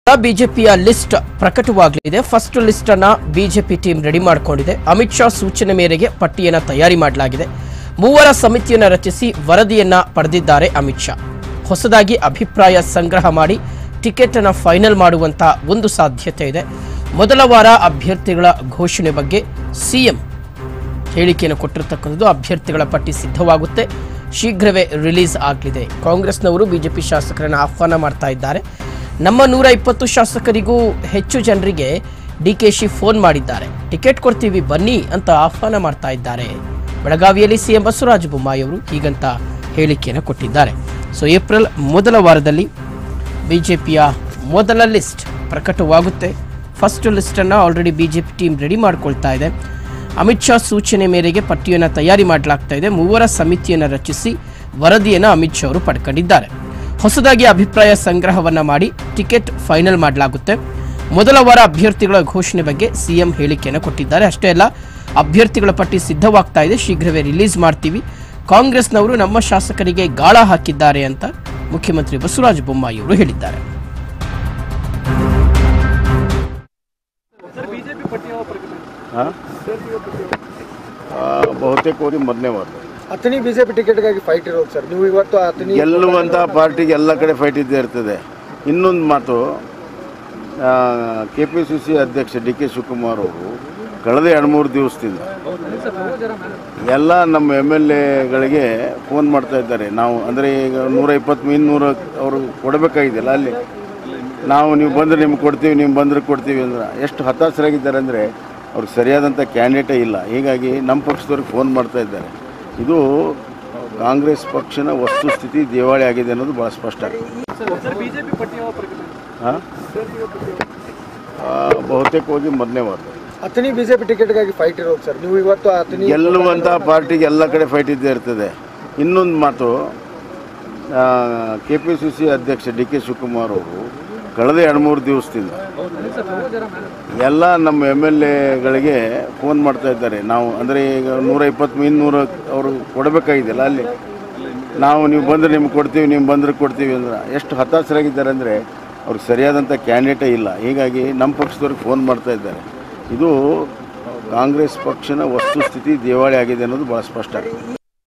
ಬಿಜೆಪಿಯ ಲಿಸ್ಟ್ ಪ್ರಕಟವಾಗಲಿದೆ first list ಅನ್ನ ಬಿಜೆಪಿ ಟೀಮ್ ರೆಡಿ ಮಾಡಿಕೊಂಡಿದೆ ಅಮಿತ್ ಶಾ ಸೂಚನೆ ಮೇರೆಗೆ ಪಟ್ಟಿಯನ್ನ ತಯಾರಿ ಮಾಡಲಾಗಿದೆ ಮೂವರ ಸಮಿತಿಯನ್ನ ರಚಿಸಿ ವರದಿಯನ್ನ ಪಡೆದಿದ್ದಾರೆ ಅಮಿತ್ ಶಾ ಹೊಸದಾಗಿ ಅಭಿಪ್ರಾಯ ಸಂಗ್ರಹ ಮಾಡಿ ಟಿಕೆಟ್ ಅನ್ನ ಫೈನಲ್ ಮಾಡುವಂತ ಒಂದು ಸಾಧ್ಯತೆ ಇದೆ ಮೊದಲ ವಾರ ಅಭ್ಯರ್ಥಿಗಳ ಘೋಷಣೆ ಬಗ್ಗೆ ಸಿಎಂ ಹೇಳಿಕೆಯನ್ನು ಕೊಟ್ಟಿರ್ತಕ್ಕಂಥದ್ದು ಅಭ್ಯರ್ಥಿಗಳ ಪಟ್ಟಿ ಸಿದ್ಧವಾಗುತ್ತೆ ಶೀಘ್ರವೇ ರಿಲೀಸ್ ಆಗಲಿದೆ ಕಾಂಗ್ರೆಸ್ನವರು ಬಿಜೆಪಿ ಶಾಸಕರನ್ನು ಆಹ್ವಾನ ಮಾಡ್ತಾ ಇದ್ದಾರೆ ನಮ್ಮ ನೂರ ಇಪ್ಪತ್ತು ಶಾಸಕರಿಗೂ ಹೆಚ್ಚು ಜನರಿಗೆ ಡಿ ಕೆ ಶಿ ಫೋನ್ ಮಾಡಿದ್ದಾರೆ ಟಿಕೆಟ್ ಕೊಡ್ತೀವಿ ಬನ್ನಿ ಅಂತ ಆಹ್ವಾನ ಮಾಡ್ತಾ ಇದ್ದಾರೆ ಬೆಳಗಾವಿಯಲ್ಲಿ ಸಿಎಂ ಬಸವರಾಜ ಬೊಮ್ಮಾಯಿ ಅವರು ಹೀಗಂತ ಹೇಳಿಕೆಯನ್ನು ಕೊಟ್ಟಿದ್ದಾರೆ ಸೊ ಏಪ್ರಿಲ್ ಮೊದಲ ವಾರದಲ್ಲಿ ಬಿಜೆಪಿಯ ಮೊದಲ ಲಿಸ್ಟ್ ಪ್ರಕಟವಾಗುತ್ತೆ ಫಸ್ಟ್ ಲಿಸ್ಟನ್ನು ಆಲ್ರೆಡಿ ಬಿಜೆಪಿ ಟೀಮ್ ರೆಡಿ ಮಾಡ್ಕೊಳ್ತಾ ಇದೆ ಅಮಿತ್ ಶಾ ಸೂಚನೆ ಮೇರೆಗೆ ಪಟ್ಟಿಯನ್ನು ತಯಾರಿ ಮಾಡಲಾಗ್ತಾ ಇದೆ ಮೂವರ ಸಮಿತಿಯನ್ನು ರಚಿಸಿ ವರದಿಯನ್ನು ಅಮಿತ್ ಶಾ ಅವರು ಪಡ್ಕೊಂಡಿದ್ದಾರೆ ಹೊಸದಾಗಿ ಅಭಿಪ್ರಾಯ ಸಂಗ್ರಹವನ್ನ ಮಾಡಿ ಟಿಕೆಟ್ ಫೈನಲ್ ಮಾಡಲಾಗುತ್ತೆ ಮೊದಲ ವಾರ ಅಭ್ಯರ್ಥಿಗಳ ಘೋಷಣೆ ಬಗ್ಗೆ ಸಿಎಂ ಹೇಳಿಕೆಯನ್ನು ಕೊಟ್ಟಿದ್ದಾರೆ ಅಷ್ಟೇ ಅಲ್ಲ ಅಭ್ಯರ್ಥಿಗಳ ಪಟ್ಟಿ ಸಿದ್ಧವಾಗ್ತಾ ಇದೆ ಶೀಘ್ರವೇ ರಿಲೀಸ್ ಮಾಡ್ತೀವಿ ಕಾಂಗ್ರೆಸ್ನವರು ನಮ್ಮ ಶಾಸಕರಿಗೆ ಗಾಳ ಹಾಕಿದ್ದಾರೆ ಅಂತ ಮುಖ್ಯಮಂತ್ರಿ ಬಸವರಾಜ ಬೊಮ್ಮಾಯಿ ಅವರು ಹೇಳಿದ್ದಾರೆ ಹಾಂ ಬಹುತೇಕ ಹೋಗಿ ಮೊದಲನೇ ವಾರ ಅಥಣಿ ಬಿಜೆಪಿ ಟಿಕೆಟ್ಗಾಗಿ ಫೈಟ್ ಇರೋದು ಸರ್ ನೀವು ಇವತ್ತು ಅಥಣಿ ಗೆಲ್ಲುವಂಥ ಪಾರ್ಟಿಗೆ ಎಲ್ಲ ಕಡೆ ಫೈಟ್ ಇದ್ದೇ ಇರ್ತದೆ ಇನ್ನೊಂದು ಮಾತು ಕೆ ಪಿ ಸಿ ಸಿ ಅಧ್ಯಕ್ಷ ಡಿ ಕೆ ಶಿವಕುಮಾರ್ ಅವರು ಕಳೆದ ಎರಡು ಮೂರು ದಿವಸದಿಂದ ಎಲ್ಲ ನಮ್ಮ ಎಮ್ ಎಲ್ ಎಗಳಿಗೆ ಫೋನ್ ಮಾಡ್ತಾ ಇದ್ದಾರೆ ನಾವು ಅಂದರೆ ಈಗ ನೂರ ಇಪ್ಪತ್ತು ಇನ್ನೂರು ಅವರು ಕೊಡಬೇಕಾಗಿದೆಯಲ್ಲ ಅಲ್ಲಿ ನಾವು ನೀವು ಬಂದರೆ ನಿಮ್ಗೆ ಕೊಡ್ತೀವಿ ನೀವು ಬಂದರೆ ಕೊಡ್ತೀವಿ ಅಂದ್ರೆ ಎಷ್ಟು ಹತಾಶರಾಗಿದ್ದಾರೆ ಅಂದರೆ ಅವ್ರಿಗೆ ಸರಿಯಾದಂಥ ಕ್ಯಾಂಡಿಡೇಟೇ ಇಲ್ಲ ಹೀಗಾಗಿ ನಮ್ಮ ಪಕ್ಷದವ್ರಿಗೆ ಫೋನ್ ಮಾಡ್ತಾ ಇದ್ದಾರೆ ಇದು ಕಾಂಗ್ರೆಸ್ ಪಕ್ಷನ ವಸ್ತುಸ್ಥಿತಿ ದಿವಾಳಿ ಆಗಿದೆ ಅನ್ನೋದು ಭಾಳ ಸ್ಪಷ್ಟ ಹಾಂ ಬಹುತೇಕ ಹೋಗಿ ಮೊದಲನೇ ವಾರ ಅಥಣಿ ಬಿಜೆಪಿ ಟಿಕೆಟ್ಗಾಗಿ ಫೈಟ್ ಇರೋದು ಸರ್ ನೀವು ಇವತ್ತು ಅಥಣಿ ಗೆಲ್ಲುವಂಥ ಪಾರ್ಟಿಗೆ ಎಲ್ಲ ಕಡೆ ಫೈಟ್ ಇದ್ದೇ ಇರ್ತದೆ ಇನ್ನೊಂದು ಮಾತು ಕೆ ಪಿ ಸಿ ಸಿ ಅಧ್ಯಕ್ಷ ಡಿ ಕೆ ಶಿವಕುಮಾರ್ ಅವರು ಕಳೆದ ಎರಡು ಮೂರು ದಿವಸದಿಂದ ಎಲ್ಲ ನಮ್ಮ ಎಮ್ ಎಲ್ ಎಗಳಿಗೆ ಫೋನ್ ಮಾಡ್ತಾ ಇದ್ದಾರೆ ನಾವು ಅಂದರೆ ಈಗ ನೂರ ಇಪ್ಪತ್ತು ಇನ್ನೂರು ಅವರು ಕೊಡಬೇಕಾಗಿದೆಯಲ್ಲ ಅಲ್ಲಿ ನಾವು ನೀವು ಬಂದರೆ ನಿಮ್ಗೆ ಕೊಡ್ತೀವಿ ನೀವು ಬಂದರೆ ಕೊಡ್ತೀವಿ ಅಂದ್ರೆ ಎಷ್ಟು ಹತಾಶರಾಗಿದ್ದಾರೆ ಅಂದರೆ ಅವ್ರಿಗೆ ಸರಿಯಾದಂಥ ಕ್ಯಾಂಡಿಡೇಟೇ ಇಲ್ಲ ಹೀಗಾಗಿ ನಮ್ಮ ಪಕ್ಷದವ್ರಿಗೆ ಫೋನ್ ಮಾಡ್ತಾ ಇದ್ದಾರೆ ಇದು ಕಾಂಗ್ರೆಸ್ ಪಕ್ಷನ ವಸ್ತುಸ್ಥಿತಿ ದಿವಾಳಿ ಆಗಿದೆ ಅನ್ನೋದು ಭಾಳ ಸ್ಪಷ್ಟ